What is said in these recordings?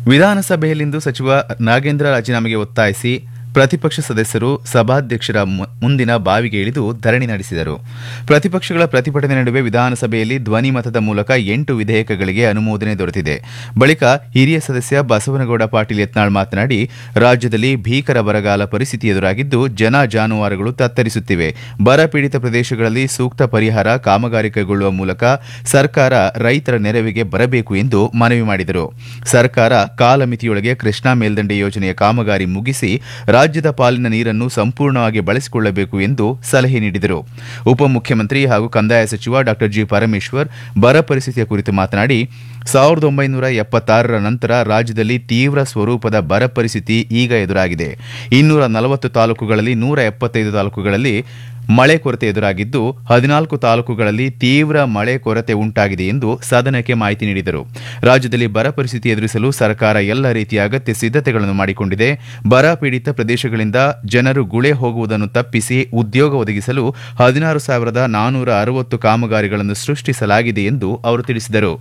ವಿಧಾನಸಭೆಯಲ್ಲಿಂದು ಸಚಿವ ನಾಗೇಂದ್ರ ರಾಜೀನಾಮೆಗೆ ಒತ್ತಾಯಿಸಿ ಪ್ರತಿಪಕ್ಷ ಸದಸ್ಯರು ಸಭಾಧ್ಯಕ್ಷರ ಮು- ಮುಂದಿನ ಬಾವಿಗೆ ಇಳಿದು ಧರಣಿ ನಡೆಸಿದರು ಪ್ರತಿಪಕ್ಷಗಳ ಪ್ರತಿಭಟನೆ ನಡುವೆ ವಿಧಾನಸಭೆಯಲ್ಲಿ ಧ್ವನಿ ಮತದ ಮೂಲಕ ಎಂಟು ವಿಧೇಯಕಗಳಿಗೆ ಅನುಮೋದನೆ ದೊರೆತಿದೆ ಬಳಿಕ ಹಿರಿಯ ಸದಸ್ಯ ಬಸವನಗೌಡ ಪಾಟೀಲ್ ಯತ್ನಾಳ್ ಮಾತನಾಡಿ ರಾಜ್ಯದಲ್ಲಿ ಭೀಕರ ಬರಗಾಲ ಪರಿಸ್ಥಿತಿ ಎದುರಾಗಿದ್ದು ಜನ ಜಾನುವಾರುಗಳು ತತ್ತರಿಸುತ್ತಿವೆ ಬರ ಪೀಡಿತ ಪ್ರದೇಶಗಳಲ್ಲಿ ಸೂಕ್ತ ಪರಿಹಾರ ಕಾಮಗಾರಿ ಕೈಗೊಳ್ಳುವ ಮೂಲಕ ಸರ್ಕಾರ ರೈತರ ನೆರವಿಗೆ ಬರಬೇಕು ಎಂದು ಮನವಿ ಮಾಡಿದರು ಸರ್ಕಾರ ಕಾಲಮಿತಿಯೊಳಗೆ ಕೃಷ್ಣಾ ಮೇಲ್ದಂಡೆ ಯೋಜನೆಯ ಕಾಮಗಾರಿ ಮುಗಿಸಿ ರಾಜ್ಯದ ಪಾಲಿನ ನೀರನ್ನು ಸಂಪೂರ್ಣವಾಗಿ ಬಳಸಿಕೊಳ್ಳಬೇಕು ಎಂದು ಸಲಹೆ ನೀಡಿದರು ಉಪಮುಖ್ಯಮಂತ್ರಿ ಹಾಗೂ ಕಂದಾಯ ಸಚಿವ ಡಾ ಜಿ ಪರಮೇಶ್ವರ್ ಬರ ಪರಿಸ್ಥಿತಿಯ ಕುರಿತು ಮಾತನಾಡಿ ಸಾವಿರದ ಒಂಬೈನೂರ ಎಪ್ಪತ್ತಾರರ ನಂತರ ರಾಜ್ಯದಲ್ಲಿ ತೀವ್ರ ಸ್ವರೂಪದ ಬರ ಪರಿಸ್ಥಿತಿ ಈಗ ಎದುರಾಗಿದೆ ಇನ್ನೂರ ನಲವತ್ತು ತಾಲೂಕುಗಳಲ್ಲಿ ನೂರ ಎಪ್ಪತ್ತೈದು ತಾಲೂಕುಗಳಲ್ಲಿ ಮಳೆ ಕೊರತೆ ಎದುರಾಗಿದ್ದು ಹದಿನಾಲ್ಕು ತಾಲೂಕುಗಳಲ್ಲಿ ತೀವ್ರ ಮಳೆ ಕೊರತೆ ಉಂಟಾಗಿದೆ ಎಂದು ಸದನಕ್ಕೆ ಮಾಹಿತಿ ನೀಡಿದರು ರಾಜ್ಯದಲ್ಲಿ ಬರ ಪರಿಸ್ಥಿತಿ ಎದುರಿಸಲು ಸರ್ಕಾರ ಎಲ್ಲ ರೀತಿಯ ಅಗತ್ಯ ಸಿದ್ಧತೆಗಳನ್ನು ಮಾಡಿಕೊಂಡಿದೆ ಬರ ಪೀಡಿತ ಪ್ರದೇಶಗಳಿಂದ ಜನರು ಗುಳೆ ಹೋಗುವುದನ್ನು ತಪ್ಪಿಸಿ ಉದ್ಯೋಗ ಒದಗಿಸಲು ಹದಿನಾರು ಸಾವಿರದ ನಾನೂರ ಅರವತ್ತು ಕಾಮಗಾರಿಗಳನ್ನು ಸೃಷ್ಟಿಸಲಾಗಿದೆ ಎಂದು ಅವರು ತಿಳಿಸಿದರು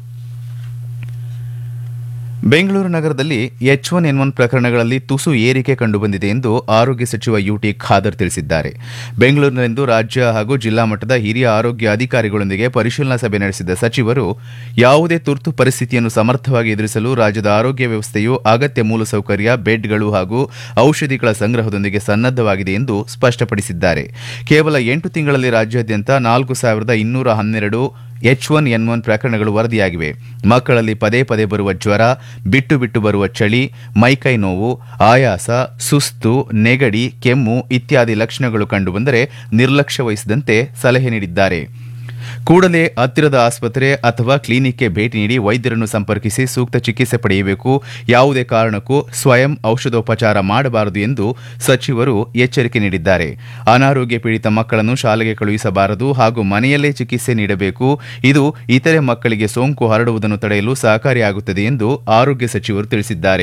ಬೆಂಗಳೂರು ನಗರದಲ್ಲಿ ಎಚ್ ಒನ್ ಎನ್ ಒನ್ ಪ್ರಕರಣಗಳಲ್ಲಿ ತುಸು ಏರಿಕೆ ಕಂಡುಬಂದಿದೆ ಎಂದು ಆರೋಗ್ಯ ಸಚಿವ ಯುಟಿ ಖಾದರ್ ತಿಳಿಸಿದ್ದಾರೆ ಬೆಂಗಳೂರಿನಲ್ಲಿಂದು ರಾಜ್ಯ ಹಾಗೂ ಜಿಲ್ಲಾ ಮಟ್ಟದ ಹಿರಿಯ ಆರೋಗ್ಯ ಅಧಿಕಾರಿಗಳೊಂದಿಗೆ ಪರಿಶೀಲನಾ ಸಭೆ ನಡೆಸಿದ ಸಚಿವರು ಯಾವುದೇ ತುರ್ತು ಪರಿಸ್ಥಿತಿಯನ್ನು ಸಮರ್ಥವಾಗಿ ಎದುರಿಸಲು ರಾಜ್ಯದ ಆರೋಗ್ಯ ವ್ಯವಸ್ಥೆಯು ಅಗತ್ಯ ಮೂಲಸೌಕರ್ಯ ಬೆಡ್ಗಳು ಹಾಗೂ ಔಷಧಿಗಳ ಸಂಗ್ರಹದೊಂದಿಗೆ ಸನ್ನದ್ದವಾಗಿದೆ ಎಂದು ಸ್ಪಷ್ಟಪಡಿಸಿದ್ದಾರೆ ಕೇವಲ ಎಂಟು ತಿಂಗಳಲ್ಲಿ ರಾಜ್ಯಾದ್ಯಂತ ನಾಲ್ಕು ಸಾವಿರದ ಇನ್ನೂರ ಹನ್ನೆರಡು ಎಚ್ ಒನ್ ಎನ್ ಒನ್ ಪ್ರಕರಣಗಳು ವರದಿಯಾಗಿವೆ ಮಕ್ಕಳಲ್ಲಿ ಪದೇ ಪದೇ ಬರುವ ಜ್ವರ ಬಿಟ್ಟು ಬಿಟ್ಟು ಬರುವ ಚಳಿ ಮೈಕೈ ನೋವು ಆಯಾಸ ಸುಸ್ತು ನೆಗಡಿ ಕೆಮ್ಮು ಇತ್ಯಾದಿ ಲಕ್ಷಣಗಳು ಕಂಡುಬಂದರೆ ನಿರ್ಲಕ್ಷ್ಯ ವಹಿಸದಂತೆ ಸಲಹೆ ನೀಡಿದ್ದಾರೆ ಕೂಡಲೇ ಹತ್ತಿರದ ಆಸ್ಪತ್ರೆ ಅಥವಾ ಕ್ಲಿನಿಕ್ಗೆ ಭೇಟಿ ನೀಡಿ ವೈದ್ಯರನ್ನು ಸಂಪರ್ಕಿಸಿ ಸೂಕ್ತ ಚಿಕಿತ್ಸೆ ಪಡೆಯಬೇಕು ಯಾವುದೇ ಕಾರಣಕ್ಕೂ ಸ್ವಯಂ ಔಷಧೋಪಚಾರ ಮಾಡಬಾರದು ಎಂದು ಸಚಿವರು ಎಚ್ಚರಿಕೆ ನೀಡಿದ್ದಾರೆ ಅನಾರೋಗ್ಯ ಪೀಡಿತ ಮಕ್ಕಳನ್ನು ಶಾಲೆಗೆ ಕಳುಹಿಸಬಾರದು ಹಾಗೂ ಮನೆಯಲ್ಲೇ ಚಿಕಿತ್ಸೆ ನೀಡಬೇಕು ಇದು ಇತರೆ ಮಕ್ಕಳಿಗೆ ಸೋಂಕು ಹರಡುವುದನ್ನು ತಡೆಯಲು ಸಹಕಾರಿಯಾಗುತ್ತದೆ ಎಂದು ಆರೋಗ್ಯ ಸಚಿವರು ತಿಳಿಸಿದ್ದಾರೆ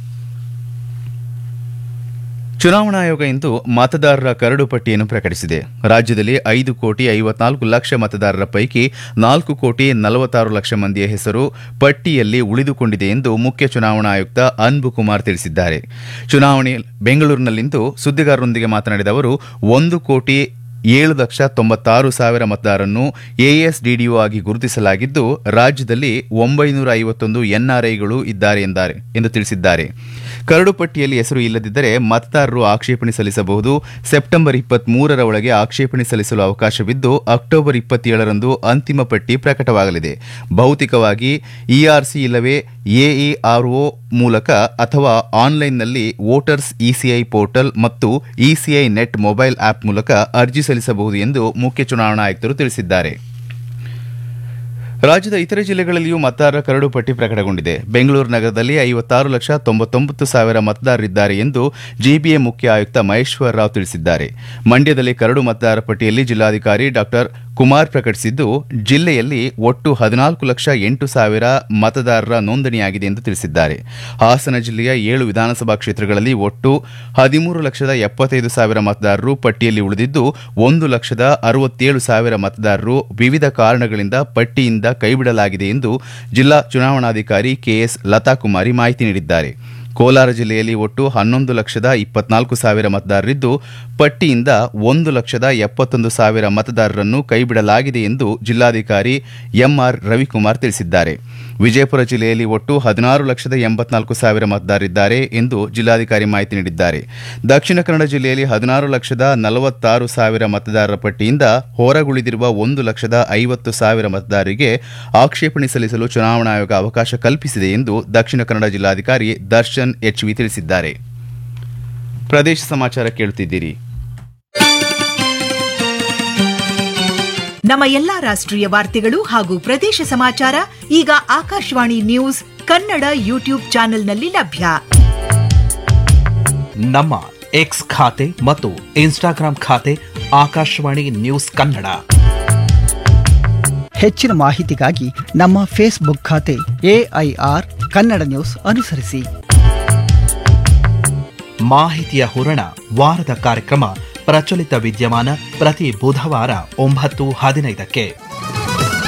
ಚುನಾವಣಾ ಆಯೋಗ ಇಂದು ಮತದಾರರ ಕರಡು ಪಟ್ಟಿಯನ್ನು ಪ್ರಕಟಿಸಿದೆ ರಾಜ್ಯದಲ್ಲಿ ಐದು ಕೋಟಿ ಐವತ್ನಾಲ್ಕು ಲಕ್ಷ ಮತದಾರರ ಪೈಕಿ ನಾಲ್ಕು ಕೋಟಿ ನಲವತ್ತಾರು ಲಕ್ಷ ಮಂದಿಯ ಹೆಸರು ಪಟ್ಟಿಯಲ್ಲಿ ಉಳಿದುಕೊಂಡಿದೆ ಎಂದು ಮುಖ್ಯ ಚುನಾವಣಾ ಆಯುಕ್ತ ಅನ್ಬು ಕುಮಾರ್ ತಿಳಿಸಿದ್ದಾರೆ ಚುನಾವಣೆ ಬೆಂಗಳೂರಿನಲ್ಲಿಂದು ಸುದ್ದಿಗಾರರೊಂದಿಗೆ ಮಾತನಾಡಿದ ಅವರು ಒಂದು ಕೋಟಿ ಏಳು ಲಕ್ಷ ತೊಂಬತ್ತಾರು ಸಾವಿರ ಮತದಾರರನ್ನು ಎಎಸ್ಡಿಡಿಒ ಆಗಿ ಗುರುತಿಸಲಾಗಿದ್ದು ರಾಜ್ಯದಲ್ಲಿ ಒಂಬೈನೂರ ಐವತ್ತೊಂದು ಎನ್ಆರ್ಐಗಳು ಇದ್ದಾರೆ ಎಂದಾರೆ ಎಂದು ತಿಳಿಸಿದ್ದಾರೆ ಕರಡು ಪಟ್ಟಿಯಲ್ಲಿ ಹೆಸರು ಇಲ್ಲದಿದ್ದರೆ ಮತದಾರರು ಆಕ್ಷೇಪಣೆ ಸಲ್ಲಿಸಬಹುದು ಸೆಪ್ಟೆಂಬರ್ ಇಪ್ಪತ್ತ್ ಮೂರರ ಒಳಗೆ ಆಕ್ಷೇಪಣೆ ಸಲ್ಲಿಸಲು ಅವಕಾಶವಿದ್ದು ಅಕ್ಟೋಬರ್ ಇಪ್ಪತ್ತೇಳರಂದು ಅಂತಿಮ ಪಟ್ಟಿ ಪ್ರಕಟವಾಗಲಿದೆ ಭೌತಿಕವಾಗಿ ಇಆರ್ಸಿ ಇಲ್ಲವೇ ಎಇಆರ್ಒ ಮೂಲಕ ಅಥವಾ ಆನ್ಲೈನ್ನಲ್ಲಿ ವೋಟರ್ಸ್ ಇಸಿಐ ಪೋರ್ಟಲ್ ಮತ್ತು ಇಸಿಐ ನೆಟ್ ಮೊಬೈಲ್ ಆಪ್ ಮೂಲಕ ಅರ್ಜಿ ಸಲ್ಲಿಸಬಹುದು ಎಂದು ಮುಖ್ಯ ಚುನಾವಣಾ ಆಯುಕ್ತರು ತಿಳಿಸಿದ್ದಾರೆ ರಾಜ್ಯದ ಇತರೆ ಜಿಲ್ಲೆಗಳಲ್ಲಿಯೂ ಮತದಾರರ ಕರಡು ಪಟ್ಟಿ ಪ್ರಕಟಗೊಂಡಿದೆ ಬೆಂಗಳೂರು ನಗರದಲ್ಲಿ ಐವತ್ತಾರು ಲಕ್ಷ ತೊಂಬತ್ತೊಂಬತ್ತು ಸಾವಿರ ಮತದಾರರಿದ್ದಾರೆ ಎಂದು ಜಿಬಿಎ ಮುಖ್ಯ ಆಯುಕ್ತ ಮಹೇಶ್ವರ್ ರಾವ್ ತಿಳಿಸಿದ್ದಾರೆ ಮಂಡ್ಯದಲ್ಲಿ ಕರಡು ಮತದಾರರ ಪಟ್ಟಿಯಲ್ಲಿ ಜಿಲ್ಲಾಧಿಕಾರಿ ಡಾ ಕುಮಾರ್ ಪ್ರಕಟಿಸಿದ್ದು ಜಿಲ್ಲೆಯಲ್ಲಿ ಒಟ್ಟು ಹದಿನಾಲ್ಕು ಲಕ್ಷ ಎಂಟು ಸಾವಿರ ಮತದಾರರ ನೋಂದಣಿಯಾಗಿದೆ ಎಂದು ತಿಳಿಸಿದ್ದಾರೆ ಹಾಸನ ಜಿಲ್ಲೆಯ ಏಳು ವಿಧಾನಸಭಾ ಕ್ಷೇತ್ರಗಳಲ್ಲಿ ಒಟ್ಟು ಹದಿಮೂರು ಲಕ್ಷದ ಎಪ್ಪತ್ತೈದು ಸಾವಿರ ಮತದಾರರು ಪಟ್ಟಿಯಲ್ಲಿ ಉಳಿದಿದ್ದು ಒಂದು ಲಕ್ಷದ ಅರವತ್ತೇಳು ಸಾವಿರ ಮತದಾರರು ವಿವಿಧ ಕಾರಣಗಳಿಂದ ಪಟ್ಟಿಯಿಂದ ಕೈಬಿಡಲಾಗಿದೆ ಎಂದು ಜಿಲ್ಲಾ ಚುನಾವಣಾಧಿಕಾರಿ ಕೆಎಸ್ ಲತಾಕುಮಾರಿ ಮಾಹಿತಿ ನೀಡಿದ್ದಾರೆ ಕೋಲಾರ ಜಿಲ್ಲೆಯಲ್ಲಿ ಒಟ್ಟು ಹನ್ನೊಂದು ಲಕ್ಷದ ಇಪ್ಪತ್ನಾಲ್ಕು ಸಾವಿರ ಮತದಾರರಿದ್ದು ಪಟ್ಟಿಯಿಂದ ಒಂದು ಲಕ್ಷದ ಎಪ್ಪತ್ತೊಂದು ಸಾವಿರ ಮತದಾರರನ್ನು ಕೈಬಿಡಲಾಗಿದೆ ಎಂದು ಜಿಲ್ಲಾಧಿಕಾರಿ ಎಂಆರ್ ರವಿಕುಮಾರ್ ತಿಳಿಸಿದ್ದಾರೆ ವಿಜಯಪುರ ಜಿಲ್ಲೆಯಲ್ಲಿ ಒಟ್ಟು ಹದಿನಾರು ಲಕ್ಷದ ಎಂಬತ್ನಾಲ್ಕು ಸಾವಿರ ಮತದಾರರಿದ್ದಾರೆ ಎಂದು ಜಿಲ್ಲಾಧಿಕಾರಿ ಮಾಹಿತಿ ನೀಡಿದ್ದಾರೆ ದಕ್ಷಿಣ ಕನ್ನಡ ಜಿಲ್ಲೆಯಲ್ಲಿ ಹದಿನಾರು ಲಕ್ಷದ ನಲವತ್ತಾರು ಸಾವಿರ ಮತದಾರರ ಪಟ್ಟಿಯಿಂದ ಹೊರಗುಳಿದಿರುವ ಒಂದು ಲಕ್ಷದ ಐವತ್ತು ಸಾವಿರ ಮತದಾರರಿಗೆ ಆಕ್ಷೇಪಣೆ ಸಲ್ಲಿಸಲು ಚುನಾವಣಾ ಆಯೋಗ ಅವಕಾಶ ಕಲ್ಪಿಸಿದೆ ಎಂದು ದಕ್ಷಿಣ ಕನ್ನಡ ಜಿಲ್ಲಾಧಿಕಾರಿ ದರ್ಶನ್ ಎಚ್ವಿ ತಿಳಿಸಿದ್ದಾರೆ ಪ್ರದೇಶ ಸಮಾಚಾರ ಕೇಳುತ್ತಿದ್ದೀರಿ ನಮ್ಮ ಎಲ್ಲಾ ರಾಷ್ಟ್ರೀಯ ವಾರ್ತೆಗಳು ಹಾಗೂ ಪ್ರದೇಶ ಸಮಾಚಾರ ಈಗ ಆಕಾಶವಾಣಿ ನ್ಯೂಸ್ ಕನ್ನಡ ಯೂಟ್ಯೂಬ್ ಚಾನೆಲ್ನಲ್ಲಿ ಲಭ್ಯ ನಮ್ಮ ಎಕ್ಸ್ ಖಾತೆ ಮತ್ತು ಇನ್ಸ್ಟಾಗ್ರಾಂ ಖಾತೆ ಆಕಾಶವಾಣಿ ನ್ಯೂಸ್ ಕನ್ನಡ ಹೆಚ್ಚಿನ ಮಾಹಿತಿಗಾಗಿ ನಮ್ಮ ಫೇಸ್ಬುಕ್ ಖಾತೆ ಎಐಆರ್ ಕನ್ನಡ ನ್ಯೂಸ್ ಅನುಸರಿಸಿ ಮಾಹಿತಿಯ ಹೂರಣ ವಾರದ ಕಾರ್ಯಕ್ರಮ ಪ್ರಚಲಿತ ವಿದ್ಯಮಾನ ಪ್ರತಿ ಬುಧವಾರ ಒಂಬತ್ತು ಹದಿನೈದಕ್ಕೆ